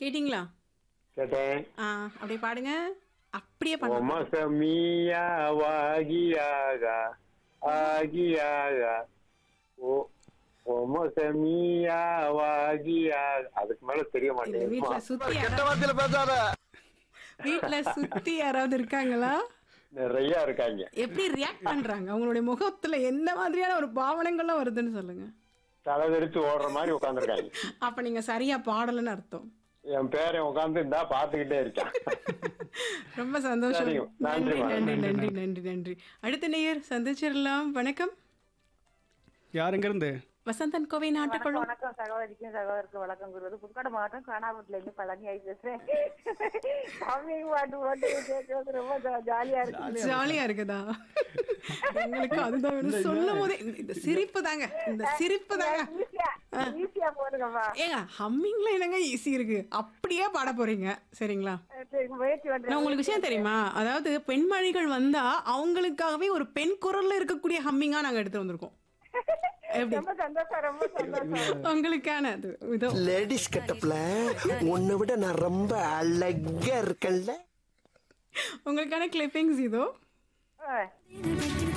கேட்டிங்களா கேட்டேன் ஆ அப்படியே பாடுங்க அப்படியே பண்ணுங்க ஒமசமியா வாகியாக ஆகியாக ஓ ஒமசமியா வாகியாக அதுக்கு மேல தெரிய இது வீட்ல மாட்டேங்குது சுத்தி கெட்ட யாரா- வார்த்தையில பேசாத வீட்ல சுத்தி யாராவது இருக்காங்களா நிறைய இருக்காங்க எப்படி ரியாக்ட் பண்றாங்க அவங்களுடைய முகத்துல எந்த மாதிரியான ஒரு பாவனைகள்லாம் வருதுன்னு சொல்லுங்க தலைவெறிச்சு ஓடுற மாதிரி உட்காந்துருக்காங்க அப்ப நீங்க சரியா பாடலன்னு அர்த்தம் என் பேரன் உட்காந்து இந்தா பாத்துக்கிட்டே இருக்கான் ரொம்ப சந்தோஷம் சரிங்க. நன்றி நன்றிம்மா. நன்றி நன்றி நன்றி நன்றி அடுத்த நேயர் சந்திச்சிடலாம் வணக்கம் யார் எங்க இருந்து வசந்தன் கோவை நாட்டுக்குழும் வணக்கம் சகோதரிக்கும் சகோதரருக்கும் வணக்கம் கூறுவது புதுக்கோட்டை மாவட்டம் காணாமட்டில இருந்து பழனி ஆகி பேசுறேன் தமிழ் பாட்டு பாட்டு கேட்கறது ரொம்ப ஜா- ஜாலியா இருக்கு ஜாலியா இருக்குதா எங்களுக்கு அதுதான் வேணும் சொல்லும் போதே இந்த- இந்த சிரிப்பு தாங்க இந்த சிரிப்பு தாங்க ஈஸியா ஈஸியா போடுங்கம்மா ஏங்க ஹம்மிங்ல என்னங்க ஈஸி இருக்கு அப்படியே பாட போறீங்க சரிங்களா சரி, முயற்சி நான் பண்றேன் உங்களுக்கு விஷயம் தெரியுமா அதாவது பெண்மணிகள் வந்தா அவங்களுக்காகவே ஒரு பெண் குரல்ல இருக்கக்கூடிய ஹம்மிங்கா நாங்க எடுத்து வந்திருக்கோம் எப்படி ரொம்ப சந்தோஷம் ரொம்ப சந்தோஷம் உங்களுக்கான அது இதோ லேடிஸ் கட்டப்ல உன்னை விட நான் ரொம்ப அழகா இருக்கேன்ல உங்களுக்கான கிளிப்பிங்ஸ் இதோ ஆ.